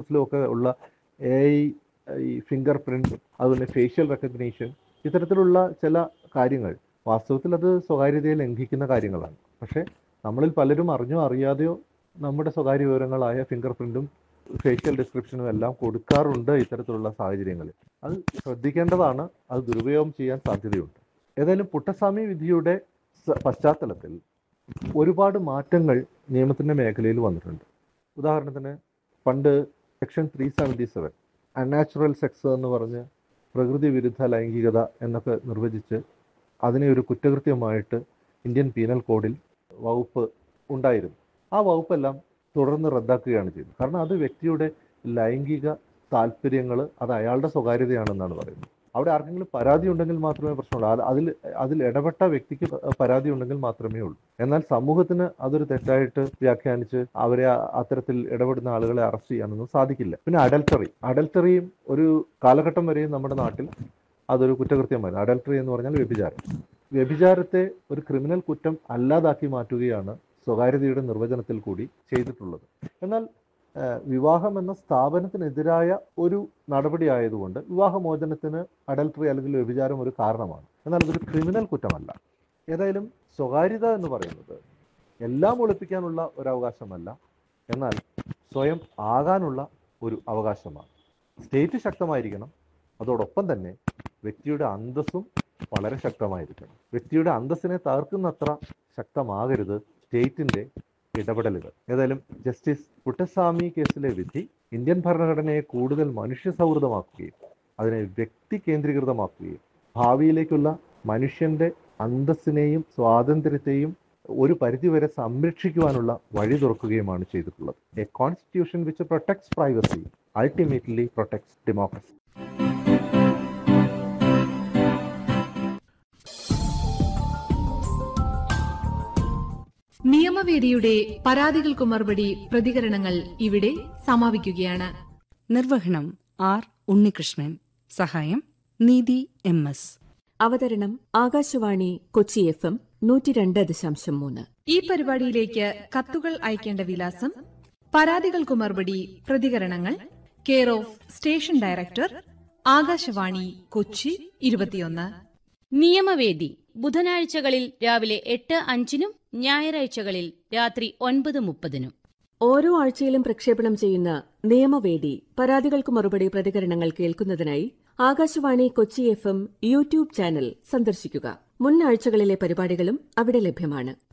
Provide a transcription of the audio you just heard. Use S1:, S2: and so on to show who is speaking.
S1: ഫോട്ടോസിലും ഒക്കെ ഉള്ള എ ഈ ഫിംഗർ പ്രിന്റ് അതുപോലെ ഫേഷ്യൽ റെക്കഗ്നീഷൻ ഇത്തരത്തിലുള്ള ചില കാര്യങ്ങൾ വാസ്തവത്തിൽ അത് സ്വകാര്യതയെ ലംഘിക്കുന്ന കാര്യങ്ങളാണ് പക്ഷേ നമ്മളിൽ പലരും അറിഞ്ഞോ അറിയാതെയോ നമ്മുടെ സ്വകാര്യ വിവരങ്ങളായ ഫിംഗർ പ്രിന്റും ഫേഷ്യൽ ഡിസ്ക്രിപ്ഷനും എല്ലാം കൊടുക്കാറുണ്ട് ഇത്തരത്തിലുള്ള സാഹചര്യങ്ങളിൽ അത് ശ്രദ്ധിക്കേണ്ടതാണ് അത് ദുരുപയോഗം ചെയ്യാൻ സാധ്യതയുണ്ട് ഏതായാലും പുട്ടസ്വാമി വിധിയുടെ സ- പശ്ചാത്തലത്തിൽ ഒരുപാട് മാറ്റങ്ങൾ നിയമത്തിന്റെ മേഖലയിൽ വന്നിട്ടുണ്ട് ഉദാഹരണത്തിന് പണ്ട് section three seventy seven unnatural sex എന്ന് പറഞ്ഞ് പ്രകൃതി വിരുദ്ധ ലൈംഗികത എന്നൊക്കെ നിർവചിച്ച് അതിനെ ഒരു കുറ്റകൃത്യമായിട്ട് ഇന്ത്യൻ പീനൽ കോഡിൽ വകുപ്പ് ഉണ്ടായിരുന്നു ആ വകുപ്പെല്ലാം തുടർന്ന് റദ്ദാക്കുകയാണ് ചെയ്തത് കാരണം അത് വ്യക്തിയുടെ ലൈംഗിക താല്പര്യങ്ങൾ അത് അയാളുടെ സ്വകാര്യതയാണെന്നാണ് പറയുന്നത് അവിടെ ആർക്കെങ്കിലും പരാതി ഉണ്ടെങ്കിൽ മാത്രമേ പ്രശ്നമുള്ളൂ അത് അതിൽ അതിൽ ഇടപെട്ട വ്യക്തിക്ക് പരാതി ഉണ്ടെങ്കിൽ മാത്രമേ ഉള്ളൂ എന്നാൽ സമൂഹത്തിന് അതൊരു തെറ്റായിട്ട് വ്യാഖ്യാനിച്ച് അവരെ അ- അത്തരത്തിൽ ഇടപെടുന്ന ആളുകളെ അറസ്റ്റ് ചെയ്യാനൊന്നും സാധിക്കില്ല പിന്നെ അഡൽട്ടറി അഡൽട്ടറിയും ഒരു കാലഘട്ടം വരെയും നമ്മുടെ നാട്ടിൽ അതൊരു കുറ്റകൃത്യമായിരുന്നു അഡൽട്ടറി എന്ന് പറഞ്ഞാൽ വ്യഭിചാരം വ്യഭിചാരത്തെ ഒരു ക്രിമിനൽ കുറ്റം അല്ലാതാക്കി മാറ്റുകയാണ് സ്വകാര്യതയുടെ നിർവചനത്തിൽ കൂടി ചെയ്തിട്ടുള്ളത് എന്നാൽ ഏഹ്, വിവാഹം എന്ന സ്ഥാപനത്തിനെതിരായ ഒരു നടപടി ആയതുകൊണ്ട് വിവാഹമോചനത്തിന് അഡൽട്ടറി അല്ലെങ്കിൽ വ്യഭിചാരം ഒരു കാരണമാണ് എന്നാൽ അതൊരു ക്രിമിനൽ കുറ്റമല്ല ഏതായാലും സ്വകാര്യത എന്ന് പറയുന്നത് എല്ലാം ഒളിപ്പിക്കാനുള്ള ഒരു അവകാശമല്ല എന്നാൽ സ്വയം ആകാനുള്ള ഒരു അവകാശമാണ് സ്റ്റേറ്റ് ശക്തമായിരിക്കണം അതോടൊപ്പം തന്നെ വ്യക്തിയുടെ അന്തസ്സും വളരെ ശക്തമായിരിക്കണം വ്യക്തിയുടെ അന്തസ്സിനെ തകർക്കുന്നത്ര ശക്തമാകരുത് സ്റ്റേറ്റിന്റെ ഇടപെടലുകൾ ഏതായാലും ജസ്റ്റിസ് പുട്ടസ്വാമി കേസിലെ വിധി ഇന്ത്യൻ ഭരണഘടനയെ കൂടുതൽ മനുഷ്യ സൗഹൃദമാക്കുകയും അതിനെ വ്യക്തി കേന്ദ്രീകൃതമാക്കുകയും ഭാവിയിലേക്കുള്ള മനുഷ്യന്റെ അന്തസ്സിനെയും സ്വാതന്ത്ര്യത്തെയും ഒരു പരിധിവരെ സംരക്ഷിക്കുവാനുള്ള വഴി തുറക്കുകയുമാണ് ചെയ്തിട്ടുള്ളത് a constitution which protects privacy ultimately protects democracy
S2: നിയമവേദിയുടെ പരാതികൾക്കു മറുപടി പ്രതികരണങ്ങൾ ഇവിടെ സമാപിക്കുകയാണ്
S3: നിർവഹണം ആർ ഉണ്ണികൃഷ്ണൻ സഹായം നീതി എം എസ്
S4: അവതരണം ആകാശവാണി കൊച്ചി എഫ് എം നൂറ്റി രണ്ട് ദശാംശം മൂന്ന്
S2: ഈ പരിപാടിയിലേക്ക് കത്തുകൾ അയക്കേണ്ട വിലാസം പരാതികൾക്കു മറുപടി പ്രതികരണങ്ങൾ care of station director Akashvani Kochi ഇരുപത്തിയൊന്ന്
S5: നിയമവേദി ബുധനാഴ്ചകളിൽ രാവിലെ എട്ട് അഞ്ചിനും ഞായറാഴ്ചകളിൽ രാത്രി ഒൻപത് മുപ്പതിനും
S4: ഓരോ ആഴ്ചയിലും പ്രക്ഷേപണം ചെയ്യുന്ന നിയമവേദി പരാതികൾക്ക് മറുപടി പ്രതികരണങ്ങൾ കേൾക്കുന്നതിനായി Akashvani Kochi F M YouTube channel സന്ദർശിക്കുക മുൻ ആഴ്ചകളിലെ പരിപാടികളും അവിടെ ലഭ്യമാണ്